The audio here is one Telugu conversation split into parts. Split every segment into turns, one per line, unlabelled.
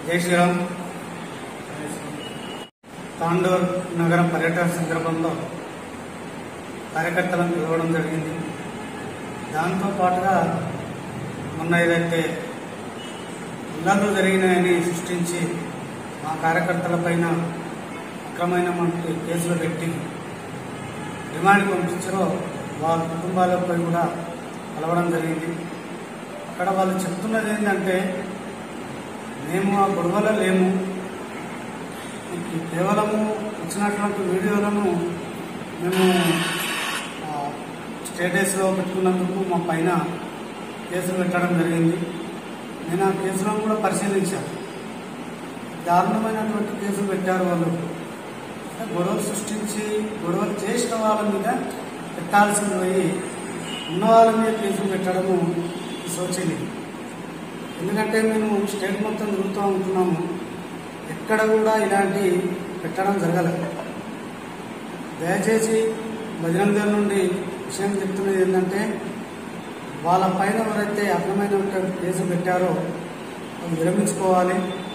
జై శ్రీరామ్ తాండూర్ నగరం పర్యటన సందర్భంలో కార్యకర్తలను పిలవడం జరిగింది దాంతో పాటుగా మొన్న ఏదైతే ఇళ్లలో జరిగినాయని సృష్టించి మా కార్యకర్తల పైన అక్రమైన కేసులు పెట్టి రిమాండ్ పంపించారో వాళ్ళ కుటుంబాలపై కూడా కలవడం జరిగింది అక్కడ వాళ్ళు చెప్తున్నది ఏంటంటే మేము ఆ గొడవలో లేము ఈ కేవలము ఇచ్చినటువంటి వీడియోలను మేము ఆ, స్టేటస్లో పెట్టుకున్నందుకు మా పైన కేసులు పెట్టడం జరిగింది నేను ఆ కేసులను కూడా పరిశీలించాను దారుణమైనటువంటి కేసులు పెట్టారు వాళ్ళు అంటే గొడవలు సృష్టించి గొడవలు చేసిన వాళ్ళ మీద పెట్టాల్సింది పోయి ఉన్న వాళ్ళ మీద కేసులు పెట్టడము శోచనీయం ఎందుకంటే మేము స్టేట్ మొత్తం తిరుగుతూ ఉంటున్నాము ఎక్కడ కూడా ఇలాంటి పెట్టడం జరగలేదు దయచేసి బజరంగ దళ్ నుండి విషయం చెప్తున్నది ఏంటంటే వాళ్ళ పైన ఎవరైతే అక్రమైన కేసు పెట్టారో అవి విరమించుకోవాలి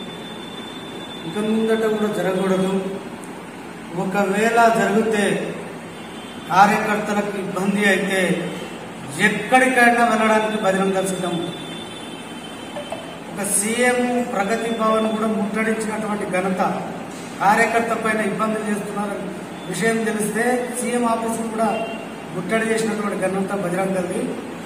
ఇక ముందట కూడా జరగకూడదు ఒకవేళ జరిగితే కార్యకర్తలకు ఇబ్బంది అయితే ఎక్కడికైనా వెళ్ళడానికి బజరంగ దళ్ సిద్ధం ఉంటుంది. ఒక సీఎం ప్రగతి భవన్ కూడా ముట్టడించినటువంటి ఘనత కార్యకర్త పైన ఇబ్బంది చేస్తున్నారు విషయం తెలిస్తే సీఎం ఆఫీస్ కూడా ముట్టడి చేసినటువంటి ఘనత బజరంగ దళది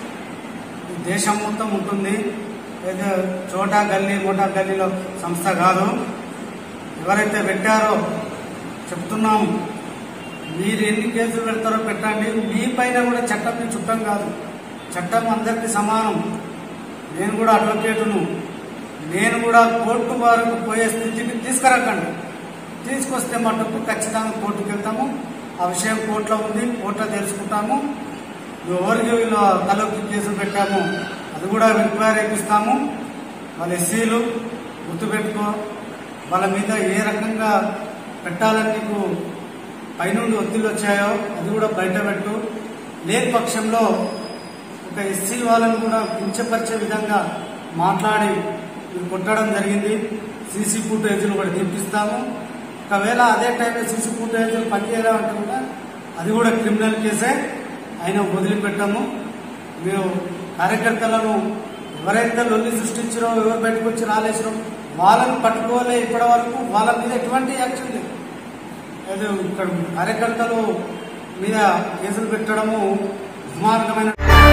ఈ దేశం మొత్తం ఉంటుంది ఏదో చోటా గల్లీ మోటా గల్లీలో సంస్థ కాదు ఎవరైతే పెట్టారో చెప్తున్నాం మీరు ఎన్ని కేసులు పెడతారో పెట్టండి మీ పైన కూడా చట్టం మీ చుట్టం కాదు చట్టం అందరికీ సమానం నేను కూడా అడ్వకేటును నేను కూడా కోర్టు వారికి పోయే స్థితికి తీసుకురాకండి తీసుకొస్తే మటుకు ఖచ్చితంగా కోర్టుకు వెళ్తాము ఆ విషయం కోర్టులో ఉంది కోర్టులో తెలుసుకుంటాము ఎవరికి వీళ్ళు తలొక్కి కేసులు పెట్టాము అది కూడా ఎంక్వైరీ ఇప్పిస్తాము వాళ్ళ ఎస్సీలు గుర్తుపెట్టుకో వాళ్ళ మీద ఏ రకంగా పెట్టాలని నీకు పైనుండి ఒత్తిళ్ళు వచ్చాయో అది కూడా బయట పెట్టు లేని పక్షంలో ఒక ఎస్సీ వాళ్ళని కూడా కించపరిచే విధంగా మాట్లాడి మీరు కొట్టడం జరిగింది సీసీ ఫుటేజీలు కూడా తెప్పిస్తాము ఒకవేళ అదే టైంలో సీసీ ఫుటేజీలు పనిచేయాలంటే కూడా అది కూడా క్రిమినల్ కేసే అయినా వదిలిపెట్టాము మీరు కార్యకర్తలను ఎవరైతే లొల్లి సృష్టించారో ఎవరు బయటకు వచ్చి రాలేసారో వాళ్ళని పట్టుకోలే ఇప్పటి వరకు వాళ్ళ మీద ఎటువంటి యాక్షన్ లేదు ఏదో ఇక్కడ కార్యకర్తలు మీద కేసులు పెట్టడము దుర్మార్గమైన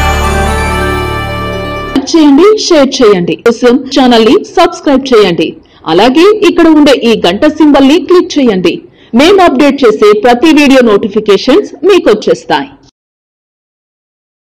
లైక్ చేయండి షేర్ చేయండి కోసం ఛానల్ ని సబ్స్క్రైబ్ చేయండి అలాగే ఇక్కడ ఉండే ఈ గంట సింబల్ ని క్లిక్ చేయండి మేము అప్డేట్ చేసే ప్రతి వీడియో నోటిఫికేషన్స్ మీకు వచ్చేస్తాయి